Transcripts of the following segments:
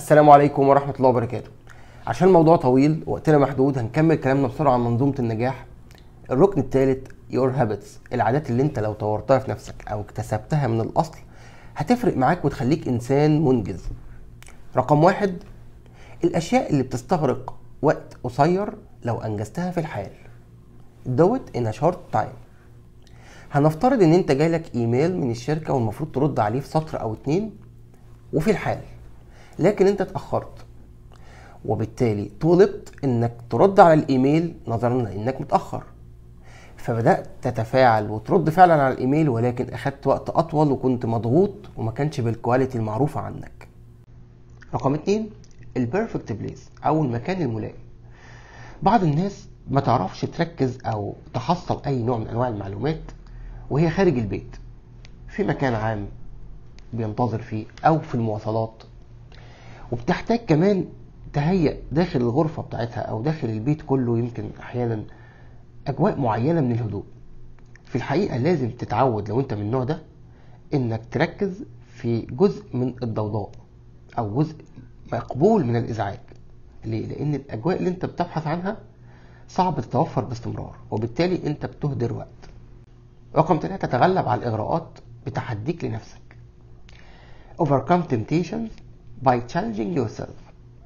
السلام عليكم ورحمة الله وبركاته عشان الموضوع طويل وقتنا محدود هنكمل كلامنا بسرعة عن منظومة النجاح الركن الثالث your habits العادات اللي انت لو طورتها في نفسك او اكتسبتها من الاصل هتفرق معاك وتخليك انسان منجز رقم واحد الاشياء اللي بتستغرق وقت قصير لو انجزتها في الحال do it in a short time هنفترض ان انت جايلك ايميل من الشركة والمفروض ترد عليه في سطر او اتنين وفي الحال لكن انت اتأخرت وبالتالي طلبت انك ترد على الايميل نظرا لانك متأخر فبدأت تتفاعل وترد فعلا على الايميل ولكن اخدت وقت اطول وكنت مضغوط وما كانش بالكواليتي المعروفة عنك رقم اتنين البيرفكت بليس او المكان الملائم بعض الناس ما تعرفش تركز او تحصل اي نوع من انواع المعلومات وهي خارج البيت في مكان عام بينتظر فيه او في المواصلات وبتحتاج كمان تهيأ داخل الغرفة بتاعتها او داخل البيت كله يمكن احيانا اجواء معينة من الهدوء في الحقيقة لازم تتعود لو انت من النوع ده انك تركز في جزء من الضوضاء او جزء مقبول من الازعاج ليه؟ لان الاجواء اللي انت بتبحث عنها صعب تتوفر باستمرار وبالتالي انت بتهدر وقت رقم ثلاثة تتغلب على الاغراءات بتحديك لنفسك overcome temptations by challenging yourself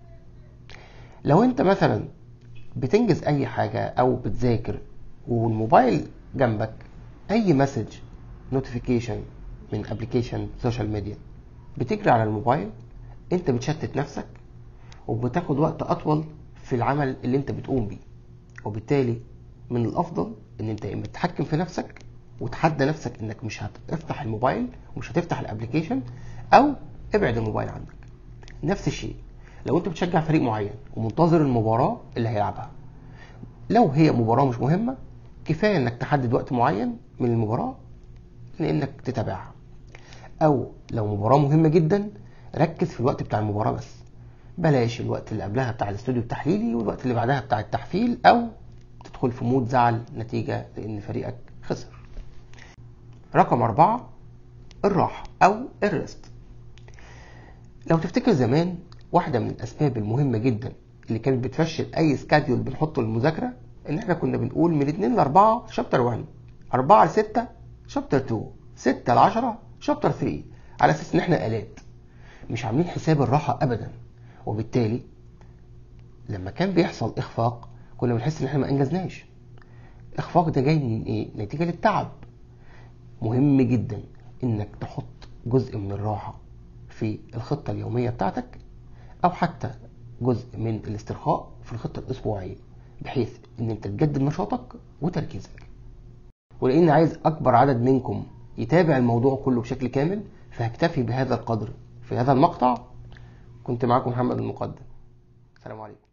لو انت مثلا بتنجز اي حاجة او بتذاكر والموبايل جنبك اي مسج نوتيفيكيشن من ابلكيشن سوشيال ميديا بتجري على الموبايل انت بتشتت نفسك وبتاخد وقت اطول في العمل اللي انت بتقوم بيه وبالتالي من الافضل ان انت اما تتحكم في نفسك وتحدى نفسك انك مش هتفتح الموبايل ومش هتفتح الابلكيشن او ابعد الموبايل عنك نفس الشيء لو انت بتشجع فريق معين ومنتظر المباراة اللي هيلعبها لو هي مباراة مش مهمة كفاية انك تحدد وقت معين من المباراة لانك تتابعها او لو مباراة مهمة جدا ركز في الوقت بتاع المباراة بس بلاش الوقت اللي قبلها بتاع الاستوديو التحليلي والوقت اللي بعدها بتاع التحفيل او تدخل في مود زعل نتيجة لان فريقك خسر رقم أربعة الراحة أو الريست لو تفتكر زمان واحدة من الأسباب المهمة جدا اللي كانت بتفشل أي سكاديول بنحطه للمذاكرة إن إحنا كنا بنقول من 2 ل 4 شابتر 1 4 ل 6 شابتر 2 6 ل 10 شابتر 3 على أساس إن إحنا آلات مش عاملين حساب الراحة أبدا وبالتالي لما كان بيحصل إخفاق كنا بنحس إن إحنا ما أنجزناش إخفاق ده جاي من إيه؟ نتيجة للتعب مهم جدا إنك تحط جزء من الراحة في الخطة اليومية بتاعتك أو حتى جزء من الاسترخاء في الخطة الأسبوعية بحيث إن أنت تجدد نشاطك وتركيزك ولأن عايز أكبر عدد منكم يتابع الموضوع كله بشكل كامل فهكتفي بهذا القدر في هذا المقطع كنت معكم محمد المقدم السلام عليكم